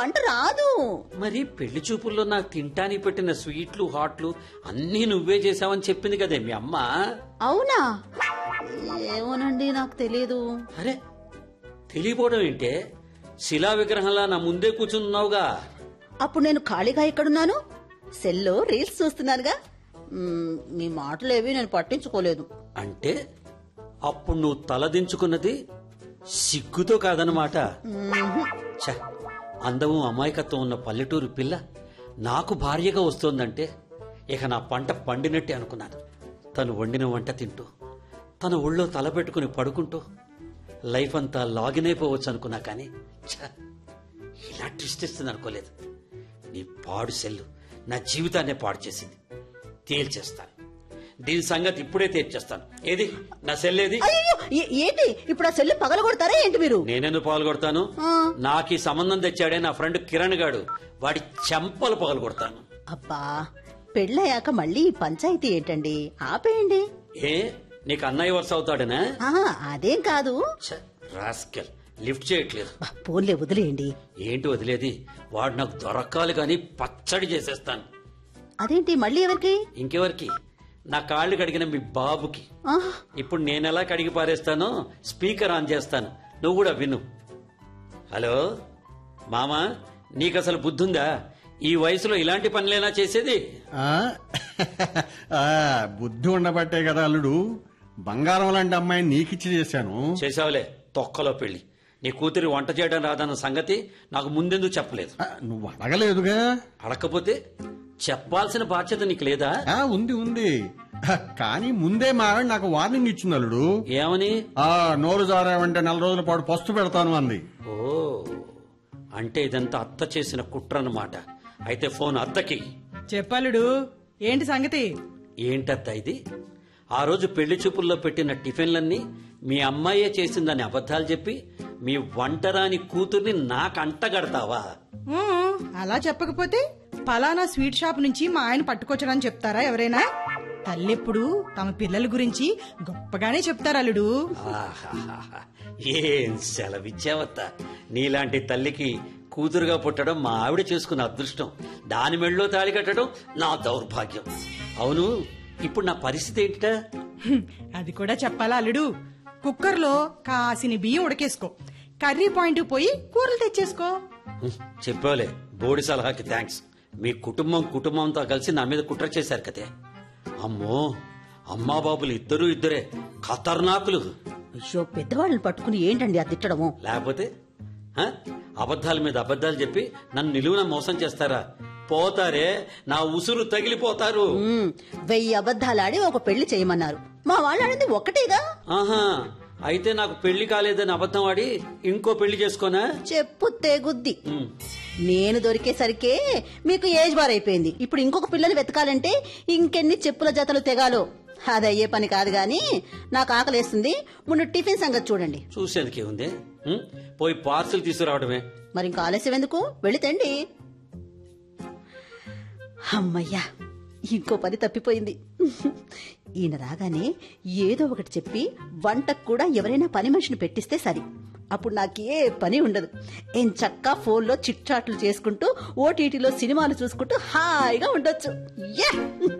వంట రాదు మరి పెళ్లి చూపుల్లో నాకు తింటానికి పెట్టిన స్వీట్లు హాట్లు అన్నీ నువ్వే చేసావని చెప్పింది కదే మీ అమ్మ అవునా ఏమోనండి నాకు తెలియదు అరే తెలియపోవడం ఏంటే శిలా విగ్రహంలా నా ముందే కూర్చున్నావుగా అప్పుడు నేను ఖాళీగా ఎక్కడున్నాను సెల్లో రీల్స్ చూస్తున్నానుగా మ్మ్, మీ మాటలేవి నేను పట్టించుకోలేదు అంటే అప్పుడు నువ్వు తలదించుకున్నది సిగ్గుతో కాదనమాట ఛ, అందము అమాయకత్వం ఉన్న పల్లెటూరు పిల్ల నాకు భార్యగా వస్తోందంటే ఇక నా పంట పండినట్టే అనుకున్నాను తను వండిన వంట తింటూ తన ఒళ్ళో తల పెట్టుకుని పడుకుంటూ లైఫ్ అంతా లాగిన్ అయిపోవచ్చు అనుకున్నా కానీ ఛ, ఇలా ట్విస్ట్ ఇస్తుంది అనుకోలేదు నీ పాడు సెల్లు నా జీవితాన్నే పాడు చేసింది తేల్చేస్తాను దీని సంగతి ఇప్పుడే తేల్చేస్తాను ఏది నా సెల్ ఏది అయ్యో ఏంటి ఇప్పుడు ఆ సెల్లు పగలగొడతారా ఏంటి మీరు నేనెందుకు పాల్గొడతాను ఆ. నాకు ఈ సంబంధం తెచ్చాడే నా ఫ్రెండ్ కిరణ్ గాడు వాడి చెంపలు పగలగొడతాను అబ్బా పెళ్ళయ్యాక మళ్ళీ ఈ పంచాయతీ ఏంటండి ఆపేయండి ఏ నీకు అన్నయ్య వరుస అవుతాడనా ఆ, అదేం కాదు ఛ, రాస్కెల్ లిఫ్ట్ చేయట్లేదు బా, పోన్లే వదిలేయండి ఏంటి వదిలేది వాడు నాకు దొరకాలి కానీ పచ్చడి చేసేస్తాను అదేంటి మళ్ళీ ఎవరికి ఇంకెవరికి నా కాళ్ళు కడిగిన మీ బాబుకి ఆ, ఇప్పుడు నేనెలా కడిగి పారేస్తానో స్పీకర్ ఆన్ చేస్తాను నువ్వు కూడా విను హలో మామా నీకు అసలు బుద్ధుందా ఈ వయసులో ఇలాంటి పనులేనా చేసేది ఆ? ఆ, బుద్ధి ఉండబట్టే కదా అల్లుడు బంగారం లాంటి అమ్మాయిని నీకిచ్చి చేశాను చేసావులే తొక్కలో పెళ్లి నీ కూతురి వంట చేయడం రాదన్న సంగతి నాకు ముందెందుకు చెప్పలేదు ఆ, నువ్వు అడగలేదుగా అడగకపోతే చెప్పాల్సిన బాధ్యత నీకు లేదా ఆ, ఉంది ఉంది ఆ, కానీ ముందే మా ఆవిడ నాకు వార్నింగ్ ఇచ్చింది అల్లుడు ఏమని ఆ నోరు జారావంటే నెల రోజుల పాటు పస్తు పెడతాను అంది ఓ అంటే ఇదంతా అత్త చేసిన కుట్ర అన్నమాట అయితే ఫోన్ అత్తకి చెప్పలుడు ఏంటి సంగతి ఏంటత్త ఇది ఆ రోజు పెళ్లి చూపుల్లో పెట్టిన టిఫిన్లన్నీ మీ అమ్మాయే చేసిందని అబద్ధాలు చెప్పి మీ వంటరాని కూతుర్ని నాకు అంటగడతావా ఊ, అలా చెప్పకపోతే పలానా స్వీట్ షాప్ నుంచి మా ఆయన పట్టుకొచ్చడని చెప్తారా ఎవరైనా తల్లెప్పుడు తమ పిల్లల గురించి గొప్పగానే చెప్తారు అల్లుడు ఆహాహాహా. ఏం సెలవిచ్చావత్త నీలాంటి తల్లికి కూతురుగా పుట్టడం మా ఆవిడ చేసుకున్న అదృష్టం దాని మెళ్ళో తాళి కట్టడం నా దౌర్భాగ్యం అవును ఇప్పుడు నా పరిస్థితి ఏంటిటా హ్మ్, అది కూడా చెప్పాలా అల్లుడు కుక్కర్లో కాసిని బియ్యం ఉడకేసుకో కర్రీ పాయింట్ పోయి కూరలు తెచ్చేసుకో హ్మ్, చెప్పావులే బోడి సలహాకి థ్యాంక్స్ మీ కుటుంబం కుటుంబంతో కలిసి నా మీద కుట్ర చేశారు కదే అమ్మో అమ్మా బాబులు ఇద్దరు ఇద్దరే ఖతర్నాకులు అయ్యో పెద్దవాళ్ళని పట్టుకుని ఏంటండి అది తిట్టడము లేకపోతే హ? అబద్ధాల మీద అబద్ధాలు చెప్పి నన్ను నిలువున మోసం చేస్తారా పోతారే నా ఉసురు తగిలిపోతారు మ్మ్, వెయ్యి అబద్ధాలాడి ఒక పెళ్లి చేయమన్నారు మా వాళ్ళు ఆడింది ఒక్కటేగా ఆహా అయితే నాకు పెళ్లి కాలేదని అబద్ధం ఆడి ఇంకో పెళ్లి చేసుకోనా చెప్పు తెగుద్ది ఉమ్, నేను దొరికేసరికే మీకు ఏజ్ బార్ అయిపోయింది ఇప్పుడు ఇంకొక పిల్లని వెతకాలంటే ఇంకెన్ని చెప్పుల జతలు తెగాలో అది అయ్యే పని కాదు గాని నాకు ఆకలేస్తుంది ముందు టిఫిన్ సంగతి చూడండి చూసేందుకే ఉంది ఉమ్, పోయి పార్సిల్ తీసుకురావడమే మరి ఇంకా ఆలస్యం ఎందుకు వెళ్ళితండి అమ్మయ్యా ఇంకో పని తప్పిపోయింది ఈయన రాగానే ఏదో ఒకటి చెప్పి వంటకు కూడా ఎవరైనా పని మనిషిని పెట్టిస్తే సరి అప్పుడు నాకే పని ఉండదు ఏం చక్కా ఫోన్లో చిట్చాట్లు చేసుకుంటూ ఓటీటీలో సినిమాలు చూసుకుంటూ హాయిగా ఉండొచ్చు యా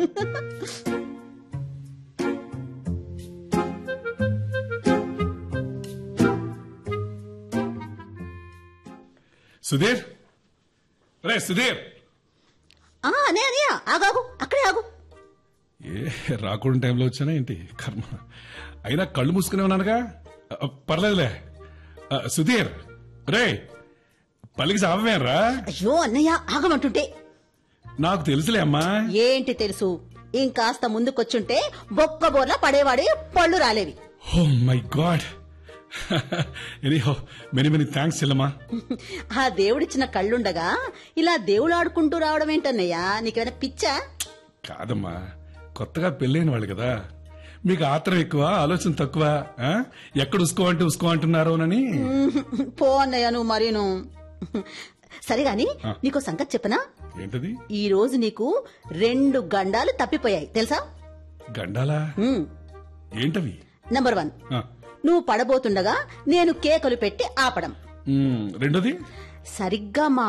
సుధీర్ రే సుధీర్ ఆ, అనే అనయ్య ఆగాగు అక్కడే ఆగు ఏ రాకూడని టైంలో వచ్చానా ఏంటి కర్మ అయినా కళ్ళు మూసుకునే ఉన్నానుగా అ, పర్లేదులే అ, సుధీర్ రే పల్లికి సావమేరా అయ్యో అన్నయ్య ఆగమంటుంటే నాకు తెలుసులే అమ్మా ఏంటి తెలుసు ఇంకాస్త ముందుకొచ్చుంటే బొక్క బోర్లా పడేవాడే పళ్ళు రాలేవి oh my god anyhow many many thanks Chellamma ఆ దేవుడిచ్చిన కళ్ళుండగా ఇలా దేవుడు ఆడుకుంటూ రావడం ఏంటన్నయ్యా నీకేమైనా పిచ్చా కాదమ్మా కొత్తగా పెళ్ళైన వాళ్ళు కదా మీకు ఆత్రం ఎక్కువ ఆలోచన తక్కువ ఆ? ఎక్కడ ఉసుకో అంటే ఉసుకో అంటున్నారోనని పో అన్నయ్య నువ్వు మరీను సరే గాని నీకో సంగతి చెప్పనా ఏంటది ఈ రోజు నీకు రెండు గండాలు తప్పిపోయాయి తెలుసా గండాలా ఉమ్, ఏంటవి నంబర్ వన్ ఆ, నువ్వు పడబోతుండగా నేను కేకలు పెట్టి ఆపడం మ్, రెండోది సరిగ్గా మా